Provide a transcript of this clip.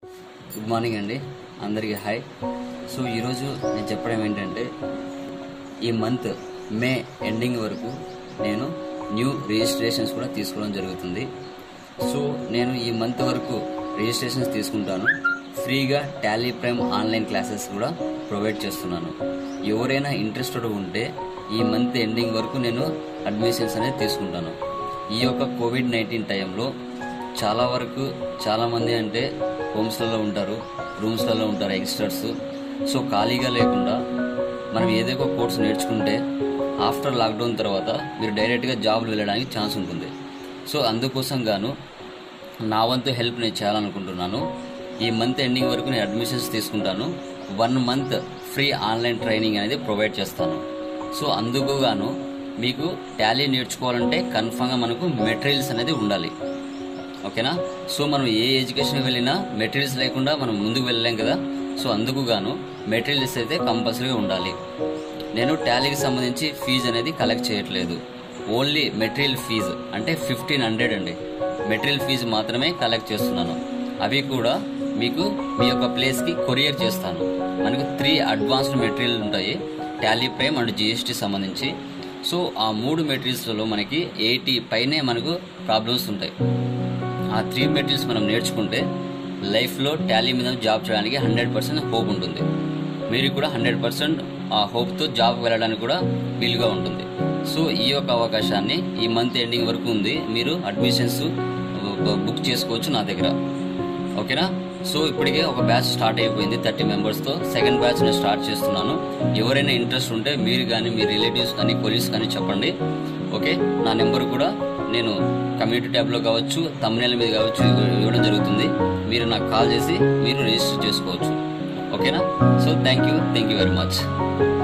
good morning అండి అందరికీ hi so ఈరోజు నేను చెప్పడం ఏంటంటే ఈ మంత్ మే ఎండింగ్ వరకు నేను న్యూ రిజిస్ట్రేషన్స్ కూడా తీసుకోవడం జరుగుతుంది సో నేను ఈ మంత్ వరకు రిజిస్ట్రేషన్స్ తీసుకుంటాను ఫ్రీగా టాలీ ప్రైమ్ ఆన్లైన్ క్లాసెస్ కూడా ప్రొవైడ్ చేస్తున్నాను ఎవరైనా ఇంట్రెస్టెడ్ ఉంటే ఈ మంత్ ఎండింగ్ వరకు నేను అడ్మిషన్స్ అనేది తీసుకుంటాను ఈ యొక్క కోవిడ్ నైన్టీన్ టైంలో చాలా వరకు చాలా మంది అంటే హోమ్స్లలో ఉంటారు రూమ్స్లలో ఉంటారు యంగ్స్టర్స్ సో ఖాళీగా లేకుండా మనం ఏదో ఒక కోర్స్ నేర్చుకుంటే ఆఫ్టర్ లాక్డౌన్ తర్వాత మీరు డైరెక్ట్గా జాబ్లు వెళ్ళడానికి ఛాన్స్ ఉంటుంది సో అందుకోసం గాను నా వంతు హెల్ప్ నేను చేయాలనుకుంటున్నాను ఈ మంత్ ఎండింగ్ వరకు నేను అడ్మిషన్స్ తీసుకుంటాను one month free online training అనేది ప్రొవైడ్ చేస్తాను సో అందుకు గాను మీకు టాలీ నేర్చుకోవాలంటే కన్ఫామ్గా మనకు మెటీరియల్స్ అనేది ఉండాలి ఓకేనా సో మనం ఏ ఎడ్యుకేషన్ వెళ్ళినా మెటీరియల్స్ లేకుండా మనం ముందుకు వెళ్ళలేం కదా సో అందుకు గాను మెటీరియల్స్ అయితే కంపల్సరీగా ఉండాలి నేను టాలీకి సంబంధించి ఫీజు అనేది కలెక్ట్ చేయట్లేదు ఓన్లీ మెటీరియల్ ఫీజు అంటే ఫిఫ్టీన్ హండ్రెడ్ అండి మెటీరియల్ ఫీజు మాత్రమే కలెక్ట్ చేస్తున్నాను అవి కూడా మీకు మీ యొక్క ప్లేస్కి కొరియర్ చేస్తాను మనకు త్రీ అడ్వాన్స్డ్ మెటీరియల్ ఉంటాయి టాలీ ప్రైమ్ అండ్ జిఎస్టీ సంబంధించి సో ఆ మూడు మెటీరియల్స్లో మనకి ఎయిటీ పైనే మనకు ప్రాబ్లమ్స్ ఉంటాయి ఆ త్రీ మెటీరియల్స్ మనం నేర్చుకుంటే లైఫ్లో టాలీ మీద జాబ్ చేయడానికి హండ్రెడ్ పర్సెంట్ హోప్ ఉంటుంది మీరు కూడా హండ్రెడ్ పర్సెంట్ ఆ హోప్తో జాబ్ వెళ్ళడానికి కూడా వీలుగా ఉంటుంది సో ఈ యొక్క అవకాశాన్ని ఈ మంత్ ఎండింగ్ వరకు ఉంది మీరు అడ్మిషన్స్ బుక్ చేసుకోవచ్చు నా దగ్గర ఓకేనా సో ఇప్పటికే ఒక బ్యాచ్ స్టార్ట్ అయిపోయింది థర్టీ మెంబర్స్తో సెకండ్ బ్యాచ్ నేను స్టార్ట్ చేస్తున్నాను ఎవరైనా ఇంట్రెస్ట్ ఉంటే మీరు కానీ మీ రిలేటివ్స్ కానీ కొలీగ్స్ కానీ చెప్పండి ఓకే నా నెంబర్ కూడా నేను కమ్యూనిటీ ట్యాబ్లో కావచ్చు తమ్నేల మీద కావచ్చు ఇవ్వ- ఇవ్వడం జరుగుతుంది మీరు నాకు కాల్ చేసి మీరు రిజిస్టర్ చేసుకోవచ్చు ఓకేనా so thank you thank you very much